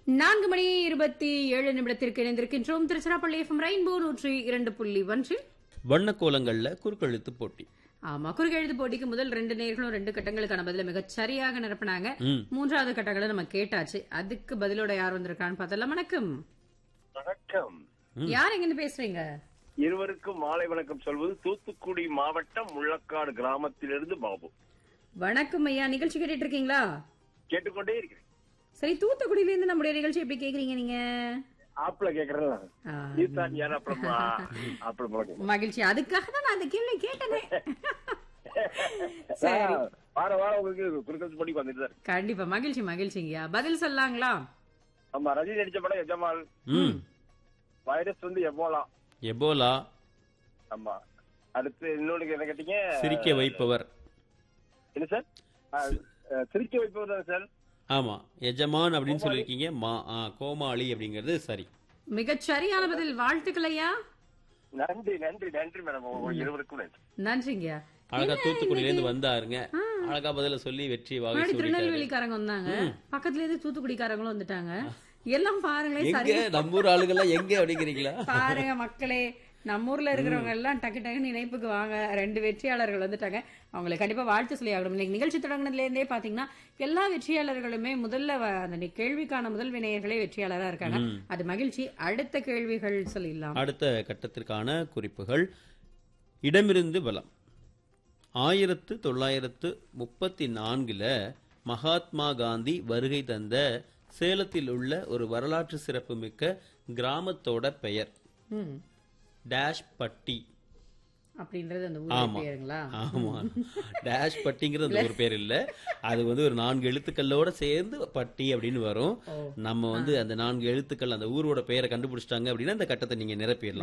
நான்கு மணி இருபத்தி ஏழு நிமிடத்திற்கு இணைந்திருக்கின்றோம் திருச்சிராப்பள்ளி எஃப்எம் ரெயின்போ நூற்றி இரண்டு புள்ளி ஒன்றில் வண்ணக்கோலங்கள்ல குறுக்கெழுத்து போட்டி ஆமா குறுகெழுத்து போட்டிக்கு முதல் ரெண்டு நேர்களும் ரெண்டு கட்டங்களுக்கான பதில மிகச் சரியாக நிரப்பினாங்க ம். மூன்றாவது கட்டங்களை நம்ம கேட்டாச்சு அதுக்கு பதிலோட யார் வந்திருக்கான்னு பார்த்தலாம் வணக்கம் வணக்கம் யார் எங்கிருந்து பேசுறீங்க இருவருக்கும் மாலை வணக்கம் சொல்வது தூத்துக்குடி மாவட்டம் முள்ளக்காடு கிராமத்திலிருந்து பாபு வணக்கம் ஐயா நிகழ்ச்சி கேட்டுட்டு இருக்கீங்களா கேட்டுக்கொண்டே இருக்கிறேன் சரி தூத்துக்குடியில இருந்து நம்முடைய நிகழ்ச்சி எப்படி கேக்குறீங்க நீங்க ஆப்பிள கேக்குறேன் ஆ, நீதான் யார் அப்புறமா அப்புறம் முழக்கம். மகிழ்ச்சி அதுக்காக தான் நான் அந்த கேள்வி கேட்டனே சரி வார வாரம் உங்களுக்கு குறுக்கல் போட்டி வந்துட்டு தான் இருக்கு. கண்டிப்பா மகிழ்ச்சி மகிழ்ச்சிங்கய்யா பதில் சொல்லாங்களா ஆமா ரஜினி நடிச்ச படம் எஜமால் ம் வைரஸ் வந்து எபோலா எபோலா ஆமா அடுத்து இன்னொன்னு என்ன கேட்டீங்க சிரிக்க வைப்பவர் என்ன சார் ஆ, அஹ், சிரிக்க வைப்பவர் தான் சார் ஆமா எஜமான் அப்படின்னு சொல்லியிருக்கீங்க மா ஆ, கோமாளி அப்படிங்கிறது சரி மிகச் சரியான பதில் வாழ்த்துக்கள் ஐயா நன்றி நன்றி நன்றி மேடம் உங்க இருவருக்கும் நன்றி நன்றிங்கய்யா அழகா தூத்துக்குடியில இருந்து வந்தாருங்க அழகா பதில சொல்லி வெற்றி வாகை முன்னாடி சொல்லிட்டாரு திருநெல்வேலிக்காரங்க வந்தாங்க பக்கத்துல இருந்து தூத்துக்குடிக்காரங்களும் வந்துட்டாங்க எல்லாம் பாருங்களேன் எங்க சரி நம்ம ஊர் ஆளுங்கெல்லாம் எங்க அப்படிங்கிறீங்களா பாருங்க மக்களே நம்ம ஊர்ல இருக்கிறவங்க எல்லாம் டக்கு டக்குன்னு இணைப்புக்கு வாங்க ரெண்டு வெற்றியாளர்கள் வந்துட்டாங்க அவங்களை கண்டிப்பா வாழ்த்து சொல்லி ஆகணும் இன்னைக்கு நிகழ்ச்சி தொடங்கினதுல இருந்தே பாத்தீங்கன்னா எல்லா வெற்றியாளர்களுமே முதல்ல வ- அந்த நி- கேள்விக்கான முதல் வினையர்களே வெற்றியாளரா இருக்காங்க அது மகிழ்ச்சி அடுத்த கேள்விகள் சொல்லிடலாம் அடுத்த கட்டத்திற்கான குறிப்புகள் இடமிருந்து பலம் ஆயிரத்து தொள்ளாயிரத்து முப்பத்தி நான்குல மகாத்மா காந்தி வருகை தந்த சேலத்தில் உள்ள ஒரு வரலாற்று சிறப்புமிக்க கிராமத்தோட பெயர் ம் டேஷ் பட்டி அப்படின்றது அந்த ஊர் ஆமா. பேருங்களா ஆமா டேஷ் பட்டிங்கிறது அந்த ஒரு பேர் இல்ல அது வந்து ஒரு நான்கு எழுத்துக்களோட சேர்ந்து பட்டி அப்படின்னு வரும் நம்ம வந்து அந்த நான்கு எழுத்துக்கள் அந்த ஊரோட பெயரை கண்டுபிடிச்சிட்டாங்க அப்படின்னா அந்த கட்டத்தை நீங்க நிரப்பிடலாம்